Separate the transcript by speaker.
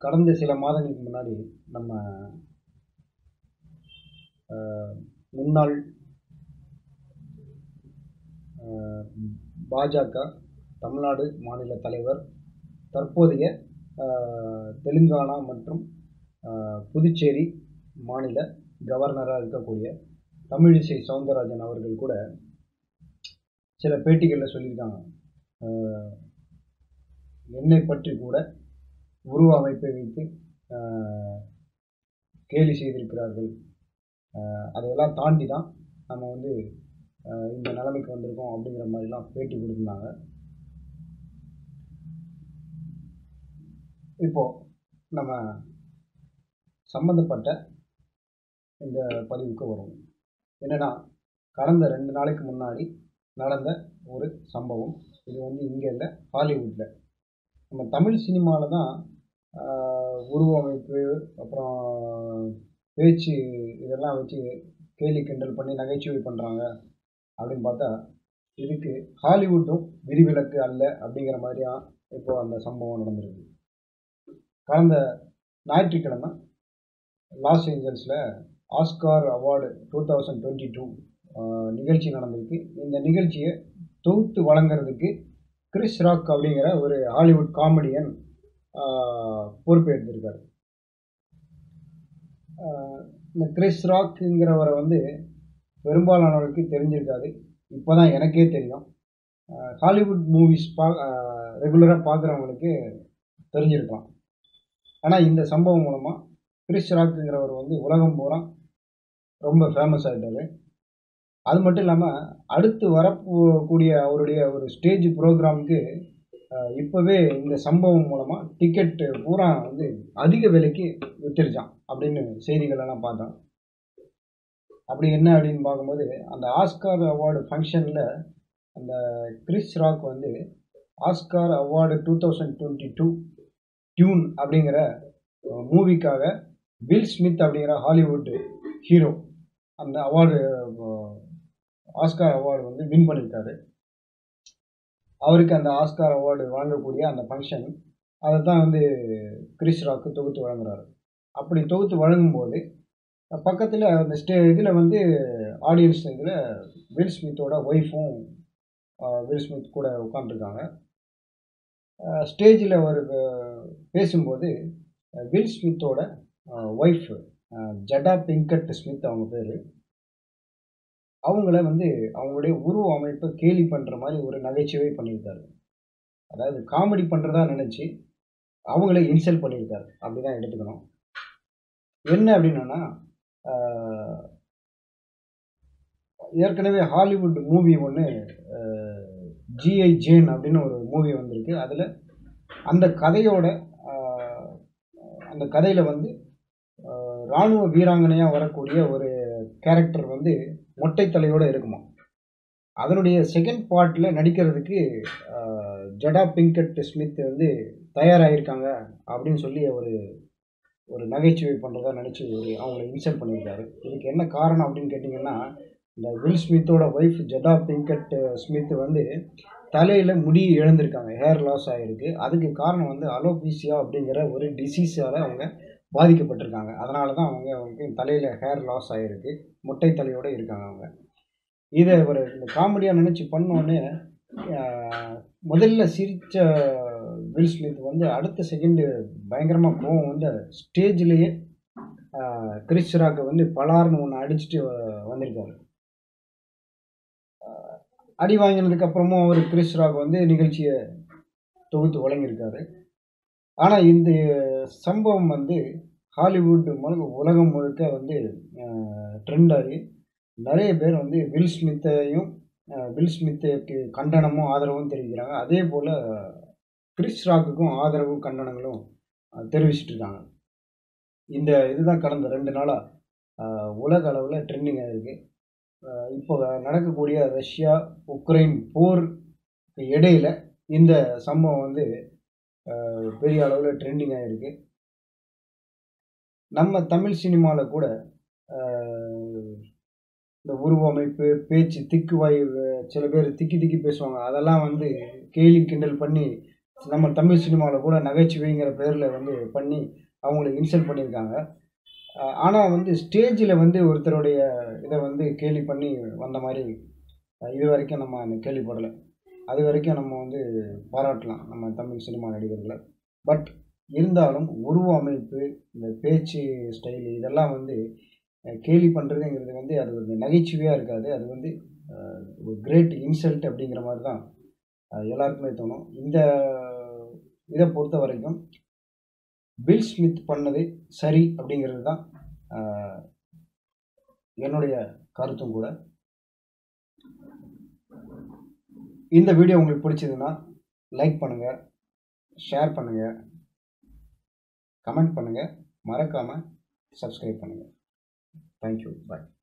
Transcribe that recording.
Speaker 1: கடந்த சில மாதங்களுக்கு முன்னாடி நம்ம அஹ், முன்னாள் அஹ், பாஜக தமிழ்நாடு மாநில தலைவர் தற்போதைய அஹ், தெலுங்கானா மற்றும் அஹ், புதுச்சேரி மாநில கவர்னராக இருக்கக்கூடிய தமிழிசை சவுந்தரராஜன் அவர்கள் கூட சில பேட்டிகளில் சொல்லியிருக்காங்க அஹ், என்னை பற்றி கூட உருவ அமைப்பை வைத்து அஹ், கேலி செய்திருக்கிறார்கள் அஹ், அதையெல்லாம் தாண்டி தான் நம்ம வந்து அஹ், இந்த நிலைமைக்கு வந்திருக்கோம் அப்படிங்கிற மாதிரிலாம் பேட்டி கொடுத்துருந்தாங்க இப்போ நம்ம சம்மந்தப்பட்ட இந்த பதிவுக்கு வருவோம் என்னன்னா கடந்த ரெண்டு நாளைக்கு முன்னாடி நடந்த ஒரு சம்பவம் இது வந்து இங்கே இல்லை ஹாலிவுட்டில் நம்ம தமிழ் சினிமாவில் தான் ஆஹ், உருவ அமைப்பு அப்புறம் பேச்சு இதெல்லாம் வச்சு கேலி கிண்டல் பண்ணி நகைச்சுவை பண்ணுறாங்க அப்படின்னு பார்த்தா இதுக்கு ஹாலிவுட்டும் விதிவிலக்கு அல்ல அப்படிங்கிற மாதிரியா இப்போ அந்த சம்பவம் நடந்திருக்கு கடந்த ஞாயிற்றுக்கிழமை லாஸ் ஏஞ்சல்ஸில் Oscar award two thousand twenty two நிகழ்ச்சி நடந்திருக்கு இந்த நிகழ்ச்சியை தொகுத்து வழங்குறதுக்கு கிறிஸ் ராக் அப்படிங்கிற ஒரு ஹாலிவுட் காமெடியன் பொறுப்பேற்றிருக்காரு ஆஹ் இந்த கிறிஸ் ராக்குங்கிறவரை வந்து பெரும்பாலானவருக்கு தெரிஞ்சிருக்காது இப்போ தான் எனக்கே தெரியும் ஆஹ் ஹாலிவுட் மூவிஸ் பா ரெகுலராக பார்க்குறவங்களுக்கு தெரிஞ்சிருக்கலாம் ஆனால் இந்த சம்பவம் மூலமாக கிறிஸ் ராக்குங்கிறவர் வந்து உலகம் பூரா ரொம்ப ஃபேமஸ் ஆகிட்டாரு அது மட்டும் இல்லாமல் அடுத்து வரக்கூடிய அவருடைய ஒரு ஸ்டேஜ் ப்ரோக்ராமுக்கு இப்போவே இந்த சம்பவம் மூலமாக டிக்கெட்டு பூரா வந்து அதிக விலைக்கு வித்துருச்சான் அப்படின்னு செய்திகள் எல்லாம் பார்த்தோம் அப்படி என்ன அப்படின்னு பார்க்கும்போது அந்த ஆஸ்கார் அவார்டு ஃபங்க்ஷனில் அந்த கிறிஸ் ராக் வந்து Oscar award two thousand twenty two Dune அப்படிங்கிற மூவிக்காக வில் ஸ்மித் அப்படிங்கிற ஹாலிவுட் ஹீரோ அந்த அவார்டு ஆஸ்கார் அவார்டு வந்து வின் பண்ணியிருக்காரு அவருக்கு அந்த ஆஸ்கார் அவார்டு வழங்கக்கூடிய அந்த ஃபங்க்ஷன் அதை தான் வந்து கிறிஸ் ராக்கு தொகுத்து வழங்குறாரு அப்படி தொகுத்து வழங்கும்போது பக்கத்தில் அந்த ஸ்டே இதில் வந்து ஆடியன்ஸ் இதில் வில் ஸ்மித்தோட ஒய்ஃபும் வில் ஸ்மித் கூட உட்காந்துருக்காங்க ஸ்டேஜில் அவர் பேசும்போது வில் ஸ்மித்தோட ஒய்ஃப் ஜடா பிங்கட் ஸ்மித் அவங்க பேர் அவங்கள வந்து அவங்களுடைய உருவ அமைப்பை கேலி பண்ணுற மாதிரி ஒரு நகைச்சுவை பண்ணியிருக்காரு அதாவது காமெடி பண்ணுறதா நினச்சி அவங்கள இன்சல்ட் பண்ணியிருக்காரு அப்படி தான் எடுத்துக்கணும் என்ன அப்படின்னா ஏற்கனவே ஹாலிவுட் மூவி ஒன்று ஜிஐ ஜேன் அப்படின்னு ஒரு மூவி வந்திருக்கு அதில் அந்த கதையோட அந்த கதையில் வந்து இராணுவ வீராங்கனையாக வரக்கூடிய ஒரு கேரக்டர் வந்து மொட்டை தலையோடு இருக்குமா அதனுடைய செகண்ட் பார்ட்டில் நடிக்கிறதுக்கு ஜடா பிங்கட் ஸ்மித் வந்து தயாராகிருக்காங்க அப்படின்னு சொல்லி ஒரு ஒரு நகைச்சுவை பண்ணுறதா நினச்சி ஒரு அவங்கள இன்சல்ட் பண்ணியிருக்காரு இதுக்கு என்ன காரணம் அப்படின்னு கேட்டிங்கன்னா இந்த வில் ஸ்மித்தோட ஒய்ஃப் ஜடா பிங்கட் ஸ்மித் வந்து தலையில் முடி இழந்திருக்காங்க ஹேர் லாஸ் ஆகிருக்கு அதுக்கு காரணம் வந்து அலோபீசியா அப்படிங்கிற ஒரு டிசீஸால் அவங்க பாதிக்கப்பட்டிருக்காங்க அதனால தான் அவங்க அவங்களுக்கு தலையில் ஹேர் லாஸ் ஆகிருக்கு முட்டை தலையோடு இருக்காங்க அவங்க இதை ஒரு இந்த காமெடியாக நினச்சி பண்ணோன்னே முதல்ல சிரித்த வில் ஸ்மித் வந்து அடுத்த செகண்டு பயங்கரமாக கோவம் வந்து ஸ்டேஜ்லேயே கிறிஸ் ராக்கை வந்து பலார்னு ஒன்று அடிச்சுட்டு வந்திருக்காரு அடி வாங்கினதுக்கு அப்புறமும் அவர் கிறிஸ் ராக் வந்து நிகழ்ச்சியை தொகுத்து வழங்கியிருக்காரு ஆனால் இந்த சம்பவம் வந்து ஹாலிவுட் முழுக்க உலகம் முழுக்க வந்து ட்ரெண்ட் ஆகி நிறைய பேர் வந்து வில் ஸ்மித்தையும் வில் ஸ்மித்துக்கு கண்டனமும் ஆதரவும் தெரிவிக்கிறாங்க அதே போல் கிறிஸ் ராக்குக்கும் ஆதரவும் கண்டனங்களும் தெரிவிச்சிட்டு இருக்காங்க இந்த இதுதான் கடந்த ரெண்டு நாளாக உலக அளவில் ட்ரெண்டிங் ஆகிருக்கு இப்போ நடக்கக்கூடிய ரஷ்யா உக்ரைன் போர் இடையில இந்த சம்பவம் வந்து பெரிய அளவில் ட்ரெண்டிங் ஆகிருக்கு நம்ம தமிழ் சினிமாவில் கூட இந்த உருவ அமைப்பு பேச்சு திக்கு வாய் சில பேர் திக்கி திக்கி பேசுவாங்க அதெல்லாம் வந்து கேலி கிண்டல் பண்ணி நம்ம தமிழ் சினிமாவில் கூட நகைச்சுவைங்கிற பேரில் வந்து பண்ணி அவங்களை இன்சல்ட் பண்ணியிருக்காங்க ஆனால் வந்து ஸ்டேஜில் வந்து ஒருத்தருடைய இதை வந்து கேலி பண்ணி வந்த மாதிரி அஹ், இது வரைக்கும் நம்ம அந்த கேள்விப்படலை அது வரைக்கும் நம்ம வந்து பாராட்டலாம் நம்ம தமிழ் சினிமா நடிகர்களை பட் இருந்தாலும் உருவ அமைப்பு இந்த பேச்சு ஸ்டைலு இதெல்லாம் வந்து அஹ், கேலி பண்ணுறதுங்கிறது வந்து அது ஒரு நகைச்சுவையாக இருக்காது அது வந்து அஹ், ஒரு கிரேட் இன்சல்ட் அப்படிங்கிற மாதிரி தான் அஹ், எல்லாருக்குமே தோணும் இந்த இதை பொறுத்த வரைக்கும் பில் ஸ்மித் பண்ணது சரி அப்படிங்கிறது தான் அஹ், என்னுடைய கருத்தும் கூட இந்த வீடியோ உங்களுக்கு பிடிச்சதுன்னா லைக் பண்ணுங்கள் ஷேர் பண்ணுங்கள் கமெண்ட் பண்ணுங்கள் மறக்காமல் சப்ஸ்கிரைப் பண்ணுங்கள் தேங்க்யூ பாய்